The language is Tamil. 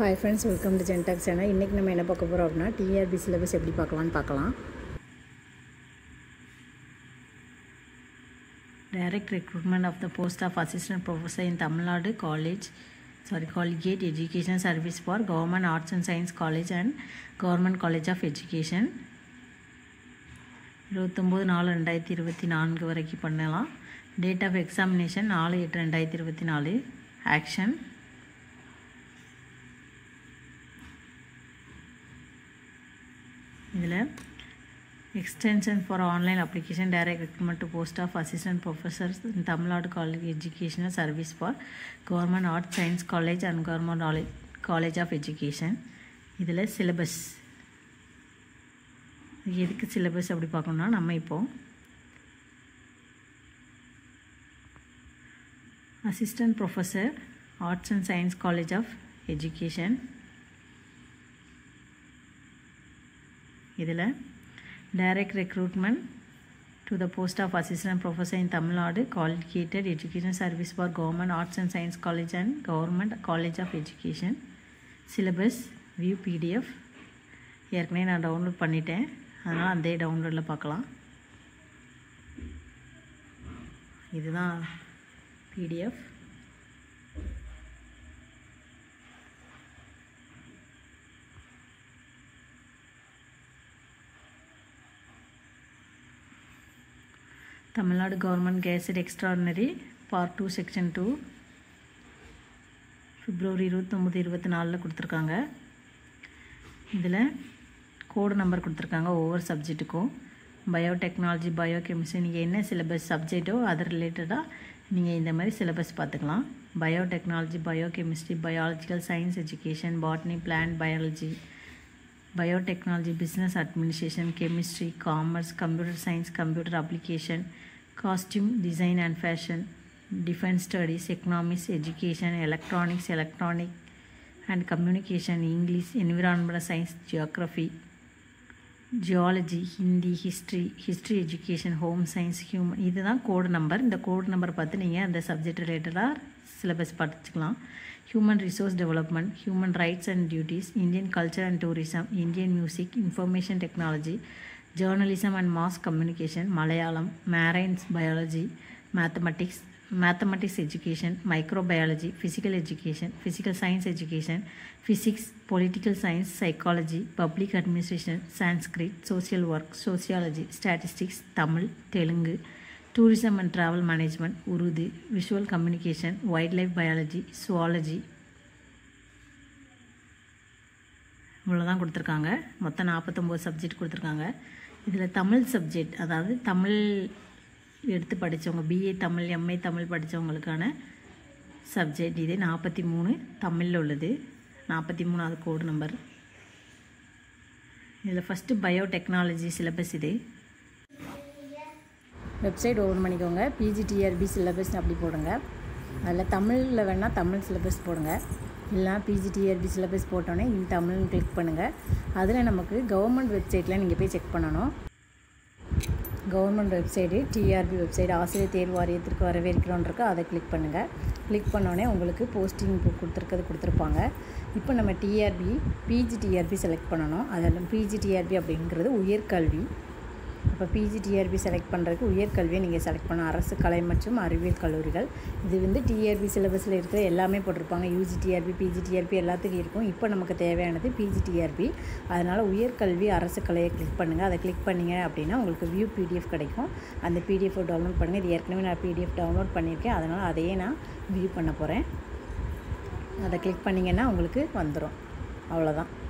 ஹாய் ஃப்ரெண்ட்ஸ் வெல்கம் டு ஜென்டாக் சேனல் இன்றைக்கி நம்ம என்ன பார்க்க போகிறோம் அப்படின்னா டிஆர்பி சிலபஸ் எப்படி பார்க்கலான்னு பார்க்கலாம் direct recruitment of the post of assistant professor in Tamil Nadu College, sorry, Collegiate Education Service for Government Arts and Science College and Government College of Education. இருபத்தொம்போது நாலு ரெண்டாயிரத்தி இருபத்தி நான்கு வரைக்கும் பண்ணலாம் டேட் ஆஃப் எக்ஸாமினேஷன் நாலு எட்டு ரெண்டாயிரத்தி இருபத்தி நாலு ஆக்ஷன் இதில் extension for online application direct recruitment to post of assistant professors in Tamil Nadu College Educational Service for Government Arts Science College and Government Knowledge- College of Education இதில் சிலபஸ் எதுக்கு சிலபஸ் அப்படி பார்க்கணும்னா நம்ம இப்போ assistant professor arts and science college of education இதில் direct recruitment to the post of assistant professor in Tamil Nadu Collegiate Education Service for Government Arts and Science College and Government College of Education syllabus view PDF ஏற்கனவே நான் டவுன்லோட் பண்ணிட்டேன் அதனால் அதே டவுன்லோடில் பார்க்கலாம் இதுதான் PDF Tamil Nadu government gazette extraordinary part two section two பிப்ரவரி இருபத்தொம்போது இருபத்தி நாலில் கொடுத்துருக்காங்க இதில் கோடு நம்பர் கொடுத்துருக்காங்க ஒவ்வொரு சப்ஜெக்ட்டுக்கும் பயோடெக்னாலஜி பயோகெமிஸ்ட்ரி நீங்கள் என்ன சிலபஸ் சப்ஜெக்ட்டோ அது ரிலேட்டடாக நீங்கள் இந்த மாதிரி சிலபஸ் பார்த்துக்கலாம் biotechnology biochemistry biological science education botany plant biology biotechnology business administration chemistry commerce computer science computer application costume design and fashion defense studies economics education electronics electronic and communication english environmental science geography geology Hindi history history education home science human இதுதான் கோடு நம்பர் இந்த கோடு நம்பர் பார்த்து நீங்கள் அந்த சப்ஜெக்ட் ரிலேட்டடாக சிலபஸ் படிச்சுக்கலாம் human resource development human rights and duties Indian culture and tourism Indian music information technology journalism and mass communication Malayalam marines biology mathematics mathematics education microbiology physical education physical science education physics political science psychology public administration Sanskrit social work sociology statistics Tamil Telugu tourism and travel management Urdu visual communication wild life biology zoology இவ்வளோ தான் கொடுத்துருக்காங்க மொத்தம் நாற்பத்தொம்போது சப்ஜெக்ட் கொடுத்துருக்காங்க இதில் தமிழ் சப்ஜெக்ட் அதாவது தமிழ் எடுத்து படித்தவங்க பிஏ தமிழ் எம்ஏ தமிழ் படித்தவங்களுக்கான சப்ஜெக்ட் இது நாற்பத்தி மூணு தமிழில் உள்ளது நாற்பத்தி மூணாவது கோடு நம்பர் இதில் ஃபஸ்ட்டு பயோடெக்னாலஜி சிலபஸ் இது வெப்சைட் ஓப்பன் பண்ணிக்கோங்க பிஜிடிஆர்பி சிலபஸ் அப்படி போடுங்க அதில் தமிழில் வேணால் தமிழ் சிலபஸ் போடுங்க இல்லைனா பிஜிடிஆர்பி சிலபஸ் போட்டோன்னே இன் தமிழ்னு கிளிக் பண்ணுங்கள் அதில் நமக்கு கவர்மெண்ட் வெப்சைட்டில் நீங்கள் போய் செக் பண்ணணும் கவர்மெண்ட் வெப்சைட்டு டிஆர்பி வெப்சைட் ஆசிரியர் தேர்வு வாரியத்திற்கு வரவேற்கிறோன்றிருக்கு அதை கிளிக் பண்ணுங்கள் கிளிக் பண்ணோடனே உங்களுக்கு போஸ்டிங் கொடுத்துருக்கிறது கொடுத்துருப்பாங்க இப்போ நம்ம டிஆர்பி பிஜிடிஆர்பி செலக்ட் பண்ணணும் அதில் பிஜிடிஆர்பி அப்படிங்கிறது உயர்கல்வி இப்போ பிஜிடிஆர்பி செலக்ட் பண்ணுறதுக்கு உயர்கல்வியை நீங்கள் செலக்ட் பண்ண அரசு கலை மற்றும் அறிவியல் கல்லூரிகள் இது வந்து டிஆர்பி சிலபஸில் இருக்கிற எல்லாமே போட்டிருப்பாங்க யூஜிடிஆர்பி பிஜிடிஆர்பி எல்லாத்துக்கும் இருக்கும் இப்போ நமக்கு தேவையானது பிஜிடிஆர்பி அதனால் உயர்கல்வி அரசு கலையை கிளிக் பண்ணுங்கள் அதை கிளிக் பண்ணிங்க அப்படின்னா உங்களுக்கு வியூ பிடிஎஃப் கிடைக்கும் அந்த பிடிஎஃப் டவுன்லோட் பண்ணுங்கள் இது ஏற்கனவே நான் பிடிஎஃப் டவுன்லோட் பண்ணியிருக்கேன் அதனால் அதையே நான் வியூ பண்ண போகிறேன் அதை கிளிக் பண்ணிங்கன்னா உங்களுக்கு வந்துடும் அவ்வளோதான்